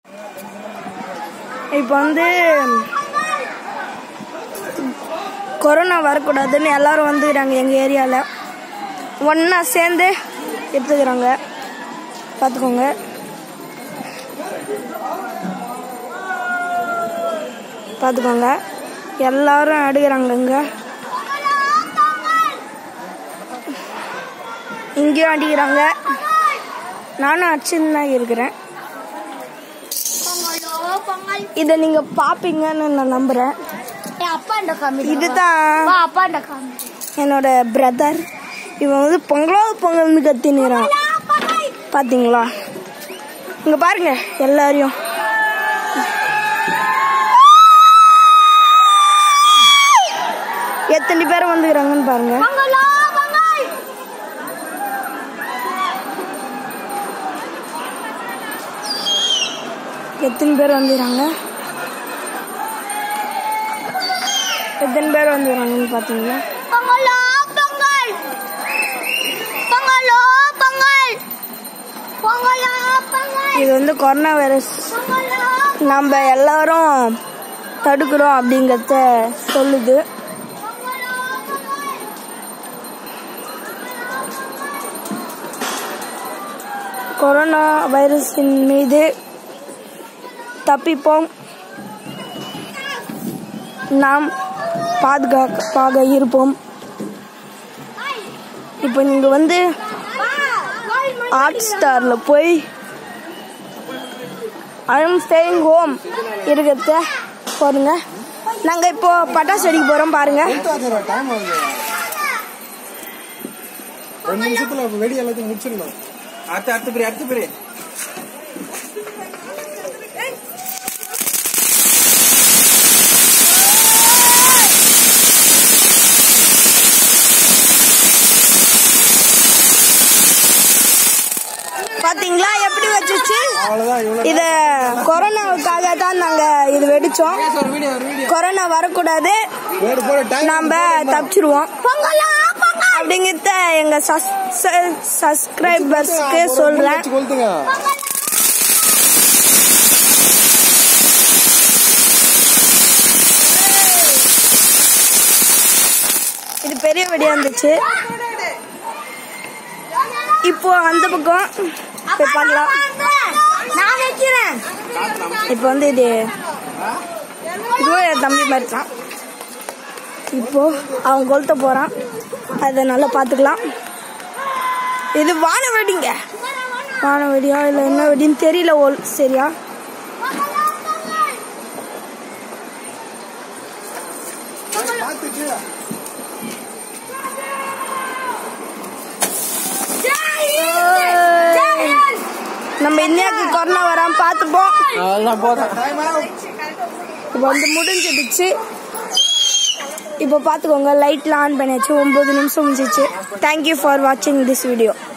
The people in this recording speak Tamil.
இப்போ வந்து கொரோனா வரக்கூடாதுன்னு எல்லாரும் வந்துக்கிறாங்க எங்கள் ஏரியாவில் ஒன்றா சேர்ந்து எடுத்துக்கிறாங்க பார்த்துக்கோங்க பார்த்துக்கோங்க எல்லாரும் அடுக்கிறாங்க இங்கே இங்கேயும் அடிக்கிறாங்க நானும் அடிச்சுன்னு தான் இருக்கிறேன் பொங்கலோ பொங்கல் இதை நீங்கள் பார்ப்பீங்கன்னு நான் நம்புகிறேன் என் அப்பாண்ட காமி இதுதான் வா அப்பாண்ட காமி என்னோட பிரதர் இவன் வந்து பொங்கலோ பொங்கல்னு கத்தினுறான் பாத்தீங்களா இங்க பாருங்க எல்லாரையும் எத்தனை பேர் வந்துக்கிறாங்கன்னு பாருங்க பொங்கலோ பொங்கல் எத்தனை பேர் வந்துக்கிறாங்க எத்தனை பேர் வந்துக்கிறாங்கன்னு பாத்தீங்களா பொங்கலோ பொங்கல் பொங்கலோ பொங்கல் பொங்கலோ பொங்கல் இது வந்து கொரோனா வைரஸ் பொங்கலோ நம்ம எல்லாரும் தடுக்கிறோம் அப்படிங்கறத சொல்லுது கொரோனா வைரஸின் மீது தப்பிப்போம் நாம் பாதுகாப்பாக இருப்போம் இப்போ நீங்க வந்து ஹாட் ஸ்டாரில் போய் ஐம் ஸ்டேயிங் ஹோம் இருக்கிறத பாருங்க நாங்கள் இப்போ பட்டாசு வெடிக்க போகிறோம் பாருங்க டைம் ஆகுது ரெண்டு நிமிஷத்துல வெடி எல்லாத்தையும் முடிச்சிடணும் அடுத்து அடுத்து பிரி அடுத்து பிரி பாத்தீங்களா எப்படி வச்சுச்சு அவ்வளவுதான் இவ்வளவு இத கொரோனாவுக்காக தான் நாங்க இது வெடிச்சோம் ஒரு வீடியோ ஒரு வீடியோ கொரோனா வரக்கூடாது போடு போடு டைம் நாம தப்பிச்சிருவோம் அப்படிங்கிறத எங்க சப்ஸ்கிரைபர்ஸ்க்கு சொல்றேன் கொளுத்துங்க இது பெரிய வெடியா இருந்துச்சு இப்போ அந்த பக்கம் போய் பார்க்கலாம் நான் வைக்கிறேன் இப்போ வந்து இது இதுவும் என் தம்பி மாதிரி தான் இப்போ அவன் கொளுத்த போறான் அதை நல்லா பார்த்துக்கலாம் இது வான வெடிங்க வான வெடியா இல்லை என்ன வெடின்னு தெரியல ஓல் சரியா நம்ம இந்தியாவுக்கு கொரோனா வராம பார்த்துப்போம் அதெல்லாம் போதும் இப்போ வந்து முடிஞ்சிடுச்சு இப்போ பார்த்துக்கோங்க லைட்லாம் ஆன் பண்ணியாச்சு ஒம்பது நிமிஷம் முடிஞ்சிச்சு தேங்க்யூ ஃபார் வாட்சிங் திஸ் வீடியோ